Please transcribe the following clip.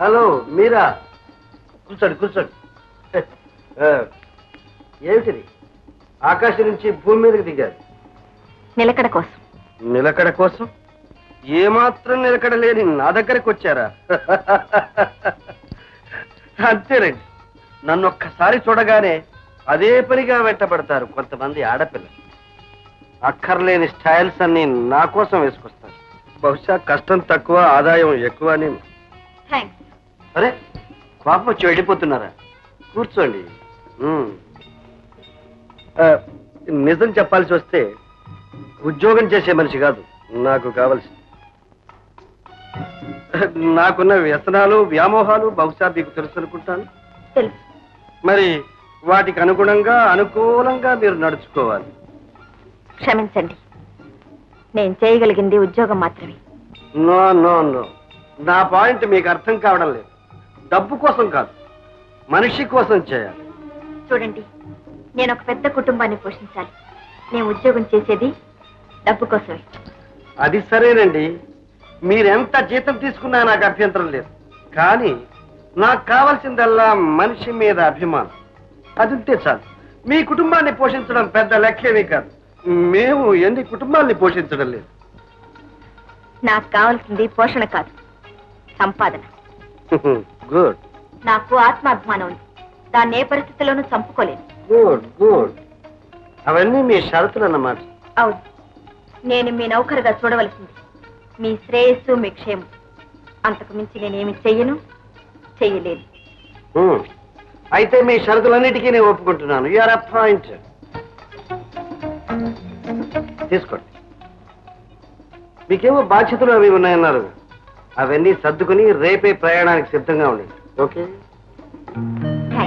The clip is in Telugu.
హలో మీరా కూర్చోండి కూర్చోండి ఆ, ఏమిటిది ఆకాశం నుంచి భూమి మీదకి దిగారు నిలకడ కోసం నిలకడ కోసం ఏమాత్రం నిలకడ లేని నా దగ్గరకు వచ్చారా అంతేనండి నన్ను ఒక్కసారి చూడగానే అదే పనిగా వెంటబడతారు కొంతమంది ఆడపిల్లలు అక్కర్లేని స్టైల్స్ అన్ని నా కోసం వేసుకొస్తారు బహుశా కష్టం తక్కువ ఆదాయం ఎక్కువ అని థ్యాంక్స్ అరే కోపం వచ్చి వెళ్ళిపోతున్నారా కూర్చోండి ఉమ్. ఆ, నిజం చెప్పాల్సి వస్తే ఉద్యోగం చేసే మనిషి కాదు నాకు కావలసి నాకున్న వ్యసనాలు వ్యామోహాలు బహుశా మీకు తెలుసు అనుకుంటాను తెలుసు మరి వాటికి అనుగుణంగా అనుకూలంగా మీరు నడుచుకోవాలి క్షమించండి నేను చేయగలిగింది ఉద్యోగం మాత్రమే నో నో నో నా పాయింట్ మీకు అర్థం కావడం లేదు డబ్బు కోసం కాదు మనిషి కోసం చేయాలి చూడండి నేను ఒక పెద్ద కుటుంబాన్ని పోషించాలి నేను ఉద్యోగం చేసేది డబ్బు కోసమే అది సరేనండి మీరెంత జీతం తీసుకున్నా నాకు అభ్యంతరం లేదు కానీ నాకు కావాల్సిందల్లా మనిషి మీద అభిమానం అది ఉంటే చాలు మీ కుటుంబాన్ని పోషించడం పెద్ద లెక్కేమీ కాదు మేము ఎన్ని కుటుంబాల్ని పోషించడం లేదు నాకు కావాల్సింది పోషణ కాదు సంపాదన గుడ్ నాకు ఆత్మాభిమానం ఉంది దాన్ని ఏ పరిస్థితిలోనూ చంపుకోలేను గుడ్ గుడ్ అవన్నీ మీ షరతులు అన్నమాట అవును నేను మీ నౌకరుగా చూడవలసింది మీ శ్రేయస్సు మీ క్షేమం అంతకు మించి నేనేమి చెయ్యను చెయ్యలేను Hmm. అయితే మీ షరతులన్నిటికీ నేను ఒప్పుకుంటున్నాను యూఆర్ అపాయింట్ తీసుకోండి మీకేమో బాధ్యతలు అవి ఉన్నాయన్నారు అవన్నీ సర్దుకుని రేపే ప్రయాణానికి సిద్ధంగా ఉండండి ఓకే థ్యాంక్స్